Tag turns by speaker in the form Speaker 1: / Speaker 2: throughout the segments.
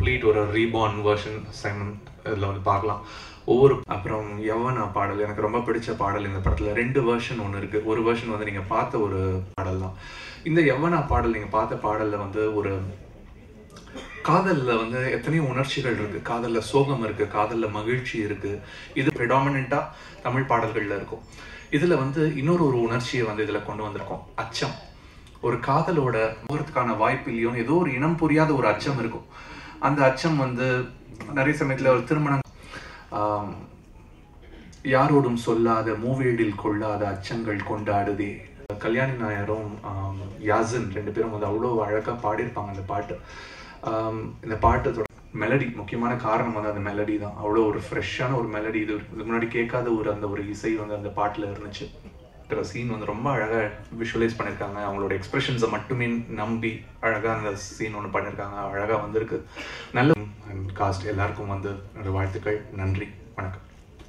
Speaker 1: Complete ஒரு reborn version Simon இதில் வந்து பார்க்கலாம் ஒவ்வொரு அப்புறம் யவனா பாடல் எனக்கு ரொம்ப பிடிச்ச பாடல் இந்த படத்தில் ரெண்டு வெர்ஷன் ஒன்று இருக்குது ஒரு வெர்ஷன் வந்து நீங்கள் பார்த்த ஒரு பாடல் தான் இந்த யவனா பாடல் நீங்கள் பார்த்த பாடலில் வந்து ஒரு காதல்ல வந்து எத்தனையோ உணர்ச்சிகள் இருக்கு காதல்ல சோகம் இருக்கு காதல்ல மகிழ்ச்சி இருக்கு இது ப்ரிடாமினா தமிழ் பாடல்கள்ல இருக்கும் இதுல வந்து இன்னொரு ஒரு உணர்ச்சியை வந்து இதுல கொண்டு வந்திருக்கோம் அச்சம் ஒரு காதலோட போகிறதுக்கான வாய்ப்பு இல்லையோன்னு ஏதோ ஒரு இனம் புரியாத ஒரு அச்சம் இருக்கும் அந்த அச்சம் வந்து நிறைய சமயத்துல ஒரு திருமணம் ஆம், யாரோடும் சொல்லாத மூவேடில் கொள்ளாத அச்சங்கள் கொண்டாடுதே கல்யாணி நாயரும் ஆம், யாசின் ரெண்டு பேரும் வந்து அவ்வளோ அழகாக பாடியிருப்பாங்க அந்த பாட்டு ஆம், இந்த பாட்டு மெலடி முக்கியமான காரணம் வந்து அந்த மெலடி தான் அவ்வளோ ஒரு ஃப்ரெஷ்ஷான ஒரு மெலடி இது இதுக்கு முன்னாடி கேட்காத ஒரு அந்த ஒரு இசை வந்து அந்த பாட்டில் இருந்துச்சு சீன் வந்து ரொம்ப அழகாக விஷுவலைஸ் பண்ணியிருக்காங்க அவங்களோட எக்ஸ்பிரஷன்ஸை மட்டுமே நம்பி அழகாக அந்த சீன் ஒன்று பண்ணியிருக்காங்க அழகாக வந்திருக்கு நல்ல காஸ்ட் எல்லாருக்கும் வந்து என்னோட வாழ்த்துக்கள் நன்றி வணக்கம்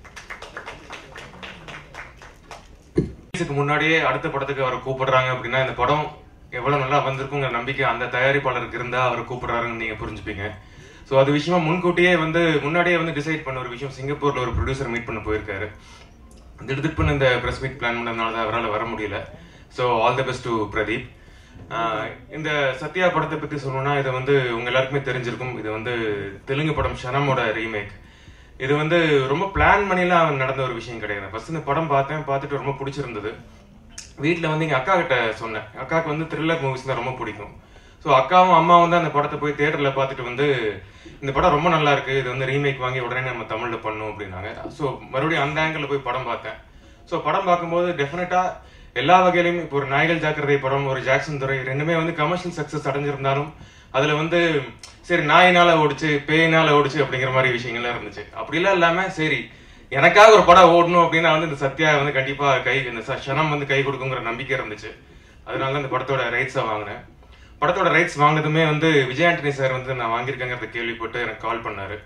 Speaker 2: ரிலீஸுக்கு முன்னாடியே அடுத்த படத்துக்கு அவரை கூப்பிடுறாங்க அப்படின்னா இந்த படம் எவ்வளவு நல்லா வந்திருக்குங்கிற நம்பிக்கை அந்த தயாரிப்பாளருக்கு இருந்தா அவரை கூப்பிடுறாருன்னு நீங்க புரிஞ்சுப்பீங்க ஸோ அது விஷயமா முன்கூட்டியே வந்து முன்னாடியே வந்து டிசைட் பண்ண ஒரு விஷயம் சிங்கப்பூர்ல ஒரு ப்ரொடியூசர் மீட் பண்ண போயிருக்காரு திடுதிப்புன்னு இந்த பிரஸ் மீட் பிளான் பண்ணதுனால தான் அவரால் வர முடியல so all the best to Pradeep ஆஹ் இந்த சத்யா படத்தை பத்தி சொல்லணும்னா இது வந்து உங்க எல்லாருக்குமே தெரிஞ்சிருக்கும் இது வந்து தெலுங்கு படம் ஷனமோட ரீமேக் இது வந்து ரொம்ப பிளான் பண்ணிலாம் நடந்த ஒரு விஷயம் கிடையாது ஃபர்ஸ்ட் இந்த படம் பார்த்தேன் பார்த்துட்டு ரொம்ப பிடிச்சிருந்தது வீட்டில் வந்து எங்கள் அக்கா கிட்ட சொன்னேன் அக்காவுக்கு வந்து த்ரில்லர் மூவிஸ் தான் ரொம்ப பிடிக்கும் ஸோ அக்காவும் அம்மாவும் தான் அந்த படத்தை போய் தேட்டரில் பார்த்துட்டு வந்து இந்த படம் ரொம்ப நல்லா இருக்கு இது வந்து ரீமேக் வாங்கி உடனே நம்ம தமிழில் பண்ணும் அப்படின்னாங்க ஸோ மறுபடியும் அந்த ஆங்கிளில் போய் படம் பார்த்தேன் ஸோ படம் பார்க்கும்போது டெஃபினட்டாக எல்லா வகையிலையும் இப்போ ஒரு நாய்கள் ஜாக்கிரதை படம் ஒரு ஜாக்சன் துறை ரெண்டுமே வந்து கமர்ஷியல் சக்ஸஸ் அடைஞ்சிருந்தாலும் அதில் வந்து சரி நாயினால ஓடிச்சு பேயினால ஓடிச்சு அப்படிங்கிற மாதிரி விஷயங்கள்லாம் இருந்துச்சு அப்படிலாம் இல்லாமல் சரி எனக்காக ஒரு படம் ஓடணும் அப்படின்னா வந்து இந்த சத்யா வந்து கண்டிப்பா கை இந்த ச- ஷனம் வந்து கை கொடுக்குங்கிற நம்பிக்கை இருந்துச்சு அதனால தான் இந்த படத்தோட ரைட்ஸை வாங்கினேன் படத்தோட ரைட்ஸ் வாங்கினதுமே வந்து விஜய் ஆண்டனி சார் வந்து நான் வாங்கியிருக்கேங்கிறத கேள்விப்பட்டு எனக்கு கால் பண்ணாரு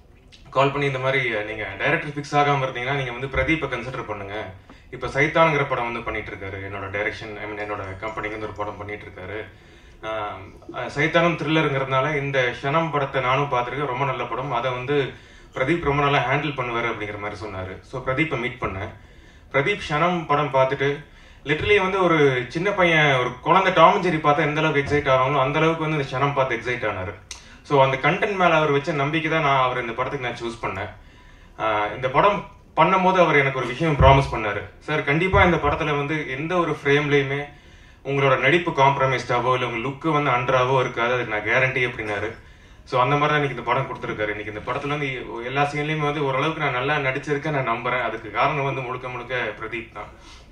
Speaker 2: கால் பண்ணி இந்த மாதிரி நீங்க டைரக்டர் ஃபிக்ஸ் ஆகாம இருந்தீங்கன்னா நீங்க வந்து பிரதீப்பை கன்சிடர் பண்ணுங்க இப்ப சைத்தான்ங்கிற படம் வந்து பண்ணிட்டு இருக்காரு என்னோட டைரக்ஷன் ஐ மீன் என்னோட கம்பெனிக்கு வந்து ஒரு படம் பண்ணிட்டு இருக்காரு ஆஹ் அஹ் சைத்தானும் த்ரில்லருங்கிறதுனால இந்த ஷனம் படத்தை நானும் பார்த்திருக்கேன் ரொம்ப நல்ல படம் அதை வந்து பிரதீப் ரொம்ப நல்லா ஹேண்டில் பண்ணுவாரு அப்படிங்கிற மாதிரி சொன்னாரு ஸோ பிரதீப்பை மீட் பண்ணேன் பிரதீப் ஷனம் படம் பார்த்துட்டு லிட்டரலி வந்து ஒரு சின்ன பையன் ஒரு குழந்தை டாம் அண்ட் ஜெர்ரி பார்த்தா எந்த அளவுக்கு எக்ஸைட் ஆகணும் அந்த அளவுக்கு வந்து இந்த ஷனம் பார்த்து எக்ஸைட் ஆனாரு ஸோ அந்த கண்டென்ட் மேல அவர் வச்ச நம்பிக்கை தான் நான் அவர் இந்த படத்துக்கு நான் சூஸ் பண்ணேன் ஆஹ் இந்த படம் பண்ணும்போது அவர் எனக்கு ஒரு விஷயம் ப்ராமிஸ் பண்ணாரு சார் கண்டிப்பா இந்த படத்துல வந்து எந்த ஒரு ஃப்ரேம்லயுமே உங்களோட நடிப்பு காம்ப்ரமைஸ்டாவோ இல்லை உங்க லுக்கு வந்து அன்றாவோ இருக்காது அதுக்கு நான் கேரண்டி அப்படின்னாரு ஸோ அந்த மாதிரி தான் இன்னைக்கு இந்த படம் கொடுத்துருக்காரு இன்னைக்கு இந்த படத்துல வந்து எல்லா சீன்லயுமே வந்து ஓரளவுக்கு நான் நல்லா நடிச்சிருக்கேன் நான் நம்புறேன் அதுக்கு காரணம் வந்து முழுக்க முழுக்க பிரதீப் தான்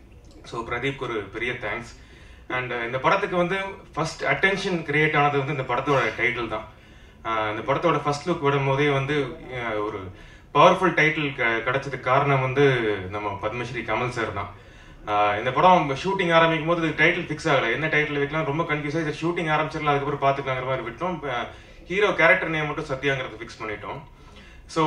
Speaker 2: ஸோ பிரதீப்க்கு ஒரு பெரிய தேங்க்ஸ் அண்ட் இந்த படத்துக்கு வந்து ஃபர்ஸ்ட் அட்டென்ஷன் கிரியேட் ஆனது வந்து இந்த படத்தோட டைட்டில் தான் ஆஹ் இந்த படத்தோட ஃபர்ஸ்ட் லுக் விடும்போதே வந்து ஆஹ் ஒரு பவர்ஃபுல் டைட்டில் கிடைச்சதுக்கு காரணம் வந்து நம்ம பத்மஸ்ரீ கமல் சார் தான் ஆஹ் இந்த படம் ஷூட்டிங் ஆரம்பிக்கும் போது டைட்டில் ஃபிக்ஸ் ஆகல என்ன டைட்டில் வைக்கலாம் ரொம்ப கன்ஃபியூஸ் ஆகி ஷூட்டிங் ஆரம்பிச்சிடலாம் அதுக்கப்புறம் பார்த்துக்கலாங்கிற மாதிரி விட்டோம் ஹீரோ கேரக்டர் நேம் மட்டும் சத்யாங்கிறது ஃபிக்ஸ் பண்ணிட்டோம் ஸோ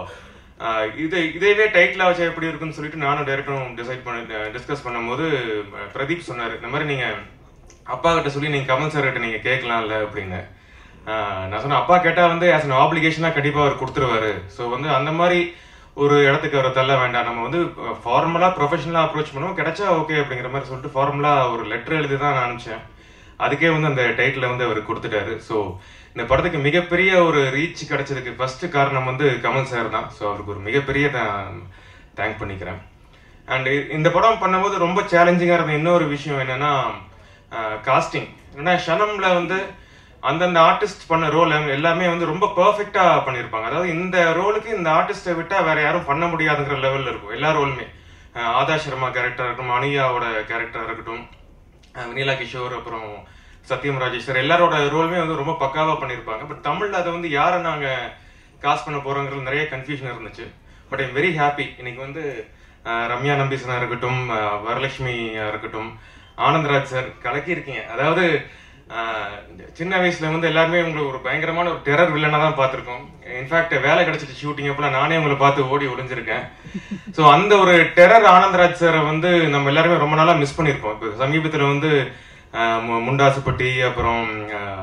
Speaker 2: இது இதேவே டைட்டில் வச்சா எப்படி இருக்குன்னு சொல்லிட்டு நானும் டேரக்டரும் டிசைட் பண்ணி டிஸ்கஸ் பண்ணும்போது அஹ், பிரதீப் சொன்னார் இந்த மாதிரி நீங்கள் அப்பா கிட்ட சொல்லி நீங்கள் கமல் சார் கிட்ட நீங்கள் கேட்கலாம்ல அப்படின்னு ஆஹ், நான் சொன்னேன் அப்பா கேட்டால் வந்து ஆஸ் அன் ஆப்ளிகேஷனாக கண்டிப்பாக அவர் கொடுத்துருவாரு ஸோ வந்து அந்த மாதிரி ஒரு இடத்துக்கு அவரை தள்ள வேண்டாம் நம்ம வந்து ஃபார்மலாக ப்ரொஃபஷனலாக அப்ரோச் பண்ணுவோம் கிடைச்சா ஓகே அப்படிங்கிற மாதிரி சொல்லிட்டு ஃபார்மலாக ஒரு லெட்டர் எழுதி தான் நான் அனுப்பிச்சேன் அதுக்கே வந்து அந்த டைட்டில் வந்து அவர் கொடுத்துட்டாரு ஸோ இந்த படத்துக்கு மிகப்பெரிய ஒரு ரீச் கிடைச்சதுக்கு ஃபர்ஸ்ட் காரணம் வந்து கமல் சார் தான் ஸோ அவருக்கு ஒரு மிகப்பெரிய தேங்க் பண்ணிக்கிறேன் அண்ட் இந்த படம் பண்ணும்போது ரொம்ப சேலஞ்சிங்காக இருந்த இன்னொரு விஷயம் என்னன்னா காஸ்டிங் ஏன்னா ஷனம்ல வந்து அந்தந்த ஆர்டிஸ்ட் பண்ண ரோல் எல்லாமே வந்து ரொம்ப பெர்ஃபெக்டா பண்ணியிருப்பாங்க அதாவது இந்த ரோலுக்கு இந்த ஆர்டிஸ்டை விட்டா வேற யாரும் பண்ண முடியாதுங்கிற லெவல்ல இருக்கும் எல்லா ரோலுமே அஹ் ஆதா சர்மா கேரக்டர் இருக்கட்டும் அனியாவோட கேரக்டர் இருக்கட்டும் அஹ் வினிலா கிஷோர் அப்புறம் சத்யம் ராஜேஸ்வர் எல்லாரோட ரோலுமே வந்து ரொம்ப பக்காவா பண்ணியிருப்பாங்க பட் தமிழ்ல அதை வந்து யாரை நாங்க காஸ்ட் பண்ண போறோங்கிறது நிறைய கன்ஃபியூஷன் இருந்துச்சு பட் ஐம் வெரி ஹாப்பி இன்னைக்கு வந்து அஹ், ரம்யா நம்பீசனா இருக்கட்டும் அஹ், வரலட்சுமியா இருக்கட்டும் ஆனந்தராஜ் சார் கலக்கி இருக்கீங்க அதாவது அஹ், சின்ன வயசுல வந்து எல்லாருமே உங்களுக்கு ஒரு பயங்கரமான ஒரு டெரர் வில்லனா தான் பார்த்திருக்கோம் இன்ஃபேக்ட் வேலை கிடைச்சிட்டு ஷூட்டிங் அப்பலாம் நானே உங்களை பார்த்து ஓடி ஒளிஞ்சிருக்கேன் ஸோ அந்த ஒரு டெரர் ஆனந்தராஜ் சாரை வந்து நம்ம எல்லாருமே ரொம்ப நாளா மிஸ் பண்ணியிருக்கோம் இப்போ சமீபத்தில் வந்து அஹ், மு- முண்டாசுப்பட்டி அப்புறம் அஹ்,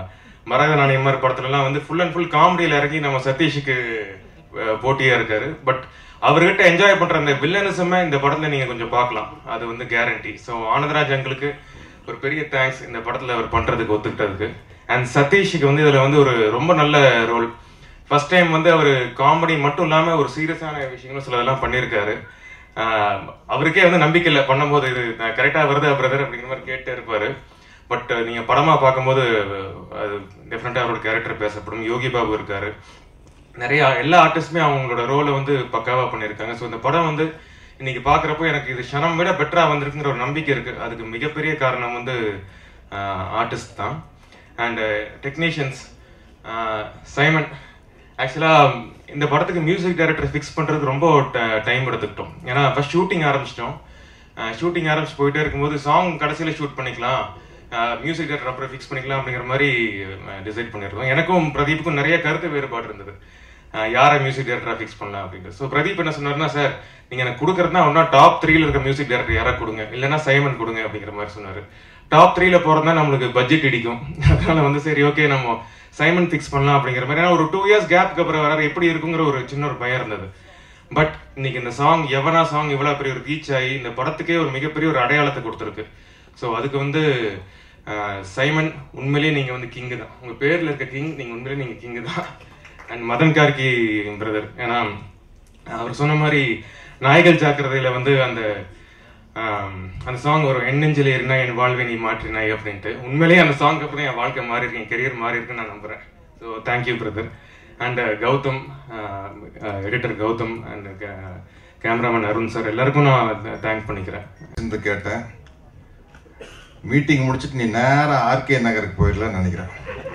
Speaker 2: மரக நாணயம் மாதிரி படத்துலலாம் வந்து ஃபுல் அண்ட் ஃபுல் காமெடியில் இறங்கி நம்ம சதீஷுக்கு அஹ், போட்டியா இருக்காரு பட் அவர்கிட்ட என்ஜாய் பண்ற அந்த வில்லனிசமே இந்த படத்துல நீங்க கொஞ்சம் பார்க்கலாம் அது வந்து கேரண்டி ஸோ ஆனந்தராஜ் அங்கிளுக்கு ஒரு பெரிய தேங்க்ஸ் இந்த படத்துல அவர் பண்றதுக்கு ஒத்துக்கிட்டதுக்கு அண்ட் சதீஷுக்கு வந்து இதுல வந்து ஒரு ரொம்ப நல்ல ரோல் ஃபர்ஸ்ட் டைம் வந்து அவர் காமெடி மட்டும் இல்லாம ஒரு சீரியஸான விஷயங்களும் சிலதெல்லாம் பண்ணியிருக்காரு ஆஹ் அவருக்கே வந்து நம்பிக்கை இல்லை பண்ணும்போது இது கரெக்டா வருதா பிரதர் அப்படிங்கிற மாதிரி கேட்டே இருப்பாரு பட் நீங்க படமா பார்க்கும்போது அது டெஃபினட்டா அவரோட கேரக்டர் பேசப்படும் யோகி பாபு இருக்காரு நிறைய எல்லா ஆர்டிஸ்டுமே அவங்களோட ரோலை வந்து பக்காவா பண்ணியிருக்காங்க ஸோ இந்த படம் வந்து இன்னைக்கு பாக்குறப்போ எனக்கு இது க்ஷணம் விட பெட்டரா வந்திருக்குங்கிற ஒரு நம்பிக்கை இருக்கு அதுக்கு மிகப்பெரிய காரணம் வந்து ஆர்டிஸ்ட் தான் அண்ட் டெக்னீஷியன்ஸ் சைமன் ஆக்சுவலா இந்த படத்துக்கு மியூசிக் டைரக்டர் ஃபிக்ஸ் பண்றதுக்கு ரொம்ப டைம் எடுத்துக்கிட்டோம் ஏன்னா ஃபர்ஸ்ட் ஷூட்டிங் ஆரம்பிச்சிட்டோம் ஷூட்டிங் ஆரம்பிச்சு போயிட்டே இருக்கும்போது சாங் கடைசியில ஷூட் பண்ணிக்கலாம் மியூசிக் டைரக்டர் அப்புறம் ஃபிக்ஸ் பண்ணிக்கலாம் அப்படிங்கிற மாதிரி டிசைட் பண்ணிருக்கோம் எனக்கும் பிரதீப்புக்கும் நிறைய கருத்து வேறுபாடு இருந்தது அஹ் யாரை மியூசிக் டைரக்டரா ஃபிக்ஸ் பண்ணலாம் அப்படின்ட்டு ஸோ பிரதீப் என்ன சொன்னார்னா சார் நீங்க எனக்கு கொடுக்கறதுனா ஒன்னா டாப் த்ரீல இருக்க மியூசிக் டைரக்டர் யாரா கொடுங்க இல்லைன்னா சைமன் கொடுங்க அப்படிங்கிற மாதிரி சொன்னாரு டாப் த்ரீல போறதா நம்மளுக்கு பட்ஜெட் இடிக்கும் அதனால வந்து சரி ஓகே நம்ம சைமன் ஃபிக்ஸ் பண்ணலாம் அப்படிங்கிற மாதிரி ஏன்னா ஒரு டூ இயர்ஸ் கேப்க்கு அப்புறம் வர எப்படி இருக்குங்கிற ஒரு சின்ன ஒரு பயம் இருந்தது பட் இன்னைக்கு இந்த சாங் எவனா சாங் இவ்வளவு பெரிய ஒரு ரீச் ஆகி இந்த படத்துக்கே ஒரு மிகப்பெரிய ஒரு அடையாளத்தை கொடுத்துருக்கு ஸோ அதுக்கு வந்து அஹ், சைமன் உண்மையிலேயே நீங்க வந்து கிங் தான் உங்க பேர்ல இருக்க கிங் நீங்க உண்மையிலேயே நீங்க கிங் தான் அண்ட் மதன் கார்கி பிரதர் ஏன்னா அவர் சொன்ன மாதிரி நாய்கள் ஜாக்கிரதையில வந்து அந்த ஆம், அந்த சாங் வரும் என் நெஞ்சில் இருந்தா என் வாழ்வை நீ மாற்றினாய் அப்படின்ட்டு உண்மையிலேயே அந்த சாங் அப்புறம் என் வாழ்க்கை மாறி இருக்கு என் கெரியர் மாறி இருக்குன்னு நான் நம்புறேன் so thank you brother and Gautham editor Gautham and cameraman Arun sir எல்லாருக்கும் நான் தேங்க் பண்ணிக்கிறேன்
Speaker 3: இருந்து கேட்டேன் மீட்டிங் முடிச்சிட்டு நீ நேரா ஆர்கே நகருக்கு போயிடலாம்னு நினைக்கிறேன்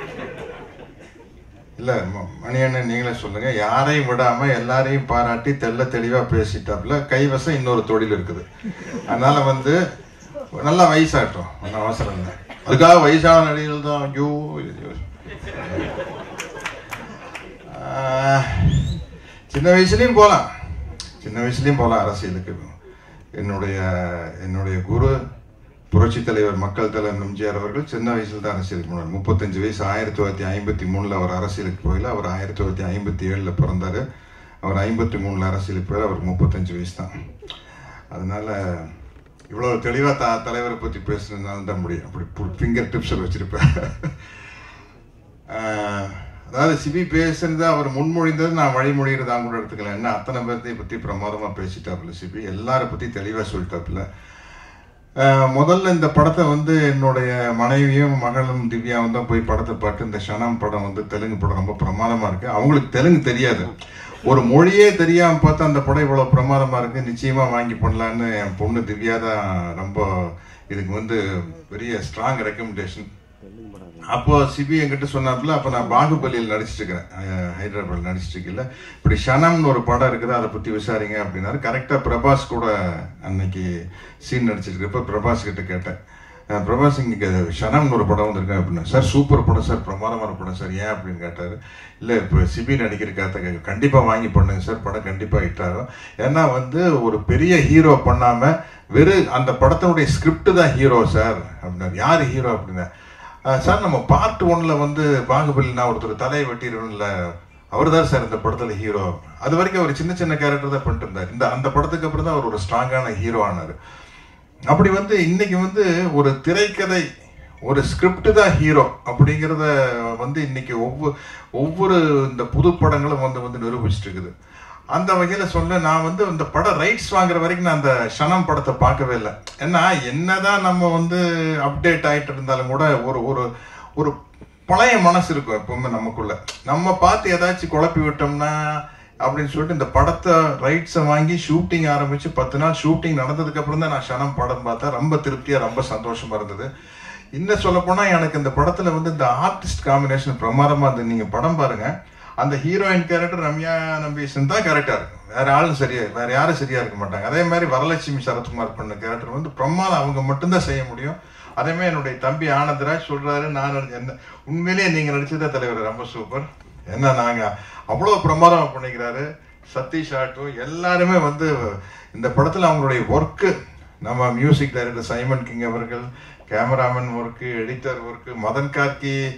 Speaker 3: இல்ல ம- மணியண்ணன் நீங்களே சொல்லுங்க யாரையும் விடாம எல்லாரையும் பாராட்டி தெள்ள தெளிவா பேசிட்டாப்புல கைவசம் இன்னொரு தொழில் இருக்குது அதனால வந்து நல்லா வயசாகட்டும் ஒன்றும் அவசரம் இல்லை அதுக்காக வயசான நடிகர்கள் தான் ஐயோ ஐயோ. ஆஹ், சின்ன வயசுலயும் போகலாம் சின்ன வயசுலயும் போகலாம் அரசியலுக்கு என்னுடைய என்னுடைய குரு புரட்சி தலைவர் மக்கள் தலைவர் எம்ஜிஆர் அவர்கள் சின்ன வயசுல தான் அரசியலுக்கு போனார் முப்பத்தஞ்சு வயசு ஆயிரத்தி தொள்ளாயிரத்தி ஐம்பத்தி மூணுல அவர் அரசியலுக்கு போயில அவர் ஆயிரத்தி தொள்ளாயிரத்தி ஐம்பத்தி ஏழுல பிறந்தாரு அவர் ஐம்பத்தி மூணுல அரசியலுக்கு போய் அவருக்கு முப்பத்தஞ்சு வயசு தான் அதனால இவ்வளவு தெளிவா த தலைவரை பத்தி பேசுனதுனால தான் முடியும் அப்படி ஃபிங்கர் டிப்ஸ் வச்சிருப்பேன் ஆஹ், அதாவது சிபி பேசுனது அவர் முன்மொழிந்தது நான் வழிமொழிகிறதா கூட எடுத்துக்கலாம் என்ன அத்தனை பேர்த்தையும் பத்தி பிரமாதமா பேசிட்டாப்புல சிபி எல்லாரை பத்தி தெளிவா சொல்லிட்டாப்புல ஆஹ், முதல்ல இந்த படத்தை வந்து என்னுடைய மனைவியும் மகளும் திவ்யாவும் தான் போய் படத்தை பார்த்து இந்த ஷனம் படம் வந்து தெலுங்கு படம் ரொம்ப பிரமாதமா இருக்கு அவங்களுக்கு தெலுங்கு தெரியாது ஒரு மொழியே தெரியாம பார்த்தா அந்த படம் இவ்வளவு பிரமாதமா இருக்கு நிச்சயமா வாங்கி பண்ணலான்னு என் பொண்ணு திவ்யா தான் ரொம்ப இதுக்கு வந்து பெரிய ஸ்ட்ராங் ரெக்கமெண்டேஷன் அப்போ சிபி என்கிட்ட சொன்னாப்புல அப்போ நான் பாகுபலியில் நடிச்சிட்டு இருக்கிறேன் அஹ் ஹைதராபாத் நடிச்சிட்டு இருக்கல இப்படி ஷனம்னு ஒரு படம் இருக்குது அதை பற்றி விசாரிங்க அப்படின்னாரு கரெக்டாக பிரபாஸ் கூட அன்னைக்கு சீன் நடிச்சிட்டு இருக்கப்ப பிரபாஸ் கிட்ட கேட்டேன் அஹ் பிரபாஸ் இங்கே ஷனம்னு ஒரு படம் வந்திருக்கு அப்படின்னா சார் சூப்பர் படம் சார் பிரமாதமான படம் சார் ஏன் அப்படின்னு கேட்டார் இல்லை இப்போ சிபி நடிக்கிற காத்த கண்டிப்பாக வாங்கி பண்ணுங்க சார் படம் கண்டிப்பாக ஹிட்டாகும் ஏன்னா வந்து ஒரு பெரிய ஹீரோ பண்ணாமல் வெறும் அந்த படத்தினுடைய ஸ்கிரிப்ட் தான் ஹீரோ சார் அப்படின்னாரு யார் ஹீரோ அப்படின்னா அஹ் சார் நம்ம பார்ட் ஒன்ல வந்து பாகுபலி நான் ஒருத்தர் தலையை வெட்டிடுவேன்ல அவர் தான் சார் இந்த படத்துல ஹீரோ அது வரைக்கும் அவர் சின்ன சின்ன கேரக்டர் தான் பண்ணிட்டு இருந்தார் இந்த அந்த படத்துக்கு அப்புறம் தான் அவர் ஒரு ஸ்ட்ராங்கான ஹீரோ ஆனார் அப்படி வந்து இன்னைக்கு வந்து ஒரு திரைக்கதை ஒரு ஸ்கிரிப்ட் தான் ஹீரோ அப்படிங்கிறத வந்து இன்னைக்கு ஒவ்வொரு ஒவ்வொரு இந்த புது படங்களும் வந்து வந்து நிரூபிச்சிட்டு இருக்குது அந்த வகையில சொல்ல நான் வந்து இந்த படம் ரைட்ஸ் வாங்குற வரைக்கும் நான் அந்த ஷனம் படத்தை பார்க்கவே இல்லை ஏன்னா என்னதான் நம்ம வந்து அப்டேட் ஆயிட்டு இருந்தாலும் கூட ஒரு ஒரு ஒரு பழைய மனசு இருக்கும் எப்பவுமே நமக்குள்ள நம்ம பார்த்து ஏதாச்சும் குழப்பி விட்டோம்னா அப்படின்னு சொல்லிட்டு இந்த படத்தை ரைட்ஸை வாங்கி ஷூட்டிங் ஆரம்பிச்சு பத்து நாள் ஷூட்டிங் நடந்ததுக்கு அப்புறம் தான் நான் ஷனம் படம் பார்த்தேன் ரொம்ப திருப்தியா ரொம்ப சந்தோஷமா இருந்தது இன்னும் சொல்ல போனா எனக்கு இந்த படத்துல வந்து இந்த ஆர்டிஸ்ட் காம்பினேஷன் பிரமாதமா இருந்தது நீங்க படம் பாருங்க அந்த ஹீரோயின் கேரக்டர் ரம்யா நம்பீசன் தான் கரெக்டா இருக்கும் வேற ஆளும் சரியா வேற யாரும் சரியா இருக்க மாட்டாங்க அதே மாதிரி வரலட்சுமி சரத்குமார் பண்ண கேரக்டர் வந்து பிரமாதம் அவங்க மட்டும்தான் செய்ய முடியும் அதே மாதிரி என்னுடைய தம்பி ஆனந்தராஜ் சொல்றாரு நான் நடிச்ச- என்ன உண்மையிலேயே நீங்க நடிச்சதே தலைவர் ரொம்ப சூப்பர் என்ன நாங்க அவ்வளவு பிரமாதமா பண்ணிக்கிறாரு சதீஷ் ஆட்டும் எல்லாருமே வந்து இந்த படத்துல அவங்களுடைய ஒர்க்கு நம்ம மியூசிக் டைரக்டர் சைமன் கிங் அவர்கள் cameraman work editor work Madhan Karky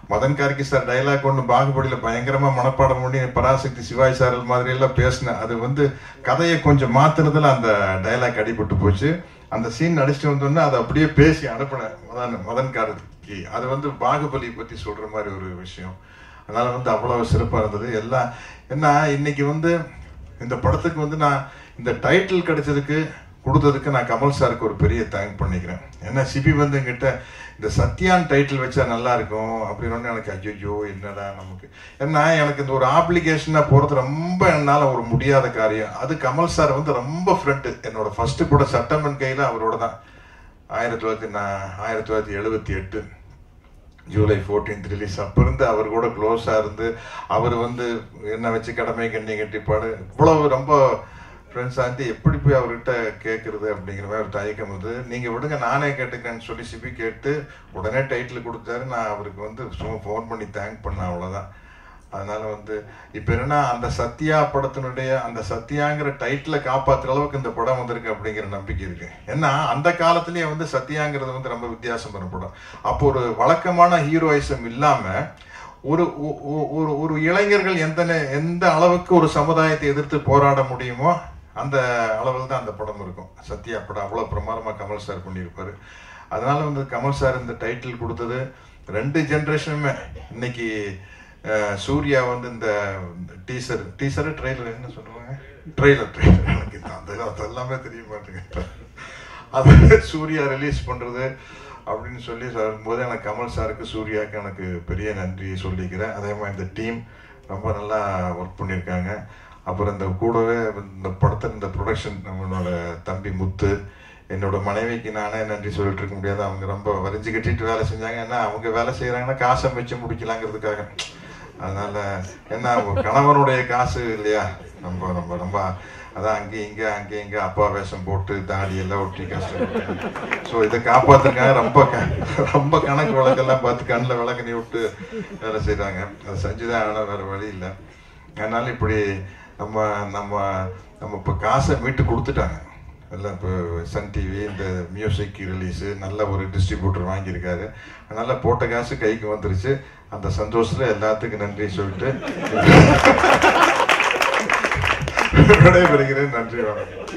Speaker 3: Madhan Karky sir dialogue ஒன்று பாகுபலியில் பயங்கரமா மனப்பாடம் பண்ணி பராசக்தி சிவாஜி சாரல் மாதிரி எல்லாம் பேசினேன் அது வந்து கதையை கொஞ்சம் மாத்துறதுல அந்த டைலாக் அடிபட்டு போச்சு அந்த சீன் நடிச்சுட்டு வந்தோன்னே அதை அப்படியே பேசி அனுப்பினேன் மதன் மதன் கார்கி அது வந்து பாகுபலி பத்தி சொல்ற மாதிரி ஒரு விஷயம் அதனால வந்து அவ்வளவு சிறப்பா இருந்தது எல்லாம் என்ன இன்னைக்கு வந்து இந்த படத்துக்கு வந்து நான் இந்த டைட்டில் கிடைச்சதுக்கு கொடுத்ததுக்கு நான் கமல் சாருக்கு ஒரு பெரிய தேங்க் பண்ணிக்கிறேன் ஏன்னா சிபி வந்து என்கிட்ட இந்த சத்யான் டைட்டில் வச்சா நல்லா இருக்கும் அப்படின்னு எனக்கு ஐயோ என்னடா நமக்கு ஏன்னா எனக்கு இந்த ஒரு ஆப்ளிகேஷனா போறது ரொம்ப என்னால ஒரு முடியாத காரியம் அது கமல் சார் வந்து ரொம்ப ஃப்ரெண்டு என்னோட ஃபர்ஸ்ட் கூட சட்டமன் கையில அவரோட தான் ஆயிரத்தி தொள்ளாயிரத்தி நான் ஆயிரத்தி தொள்ளாயிரத்தி எழுபத்தி எட்டு ஜூலை ஃபோர்டீன்த் ரிலீஸ் அப்போ இருந்து அவர் கூட க்ளோஸாக இருந்து அவர் வந்து என்ன வச்சு கடமை கண்ணி கட்டிப்பாடு இவ்வளவு ரொம்ப ஃப்ரெண்ட்ஸாக இருந்து எப்படி போய் அவர்கிட்ட கேட்குறது அப்படிங்கிற மாதிரி ஒரு தயக்கம் வந்து நீங்கள் விடுங்க நானே கேட்டுக்கிறேன்னு சொல்லி சிபி கேட்டு உடனே டைட்டில் கொடுத்தாரு நான் அவருக்கு வந்து சும்மா ஃபோன் பண்ணி தேங்க் பண்ணேன் அவ்வளோதான் அதனால வந்து இப்போ என்னன்னா அந்த சத்யா படத்தினுடைய அந்த சத்யாங்கிற டைட்டிலை காப்பாத்துற அளவுக்கு இந்த படம் வந்திருக்கு அப்படிங்கிற நம்பிக்கை இருக்கு ஏன்னா அந்த காலத்திலேயே வந்து சத்யாங்கிறது வந்து ரொம்ப வித்தியாசமான படம் அப்போ ஒரு வழக்கமான ஹீரோயிசம் இல்லாம ஒரு ஒ- ஒ- ஒரு ஒரு இளைஞர்கள் எந்த நே- எந்த அளவுக்கு ஒரு சமுதாயத்தை எதிர்த்து போராட முடியுமோ அந்த அளவில் தான் அந்த படம் இருக்கும் சத்யா படம் அவ்வளோ பிரமாதமா கமல் சார் பண்ணியிருப்பாரு அதனால வந்து கமல் சார் இந்த டைட்டில் கொடுத்தது ரெண்டு ஜென்ரேஷனுமே இன்னைக்கு அஹ், சூர்யா வந்து இந்த டீசர் டீசர் ட்ரெய்லர் என்ன சொல்லுவாங்க ட்ரெய்லர் ட்ரெய்லர் எனக்கு இந்த அந்த அது எல்லாமே தெரிய மாட்டேங்குது அது சூர்யா ரிலீஸ் பண்றது அப்படின்னு சொல்லி சொல்லும்போது எனக்கு கமல் சாருக்கு சூர்யாவுக்கு எனக்கு பெரிய நன்றி சொல்லிக்கிறேன் அதே மாதிரி இந்த டீம் ரொம்ப நல்லா ஒர்க் பண்ணியிருக்காங்க அப்புறம் இந்த கூடவே இந்த படத்தை இந்த ப்ரொடக்ஷன் நம்மளோட தம்பி முத்து என்னோட மனைவிக்கு நானே நன்றி சொல்லிட்டு இருக்க முடியாது அவங்க ரொம்ப வரைஞ்சு கட்டிட்டு வேலை செஞ்சாங்க ஏன்னா அவங்க வேலை செய்யறாங்கன்னா காசை மிச்சம் முடிக்கலாங்கிறதுக்காக அதனால என்ன ஒரு கணவனுடைய காசு இல்லையா ரொம்ப ரொம்ப ரொம்ப அதான் அங்கே இங்க அங்கே இங்க அப்பா வேஷம் போட்டு தாடி எல்லாம் ஒட்டி கஷ்டப்பட்டு ஸோ இதை காப்பாத்துக்காக ரொம்ப க- ரொம்ப கணக்கு வழக்கெல்லாம் பார்த்து கண்ணில் விளக்கணி விட்டு வேலை செய்றாங்க அதை செஞ்சுதான் ஆனால் வேற வழி இல்லை அதனால இப்படி நம்ம நம்ம நம்ம இப்போ காசை மீட்டு கொடுத்துட்டாங்க எல்லாம் இப்போ சன் டிவி இந்த மியூசிக் ரிலீஸு நல்ல ஒரு டிஸ்ட்ரிபியூட்டர் வாங்கியிருக்காரு அதனால போட்ட காசு கைக்கு வந்துருச்சு அந்த சந்தோஷத்துல எல்லாத்துக்கும் நன்றி சொல்லிட்டு விடைபெறுகிறேன் நன்றி வணக்கம்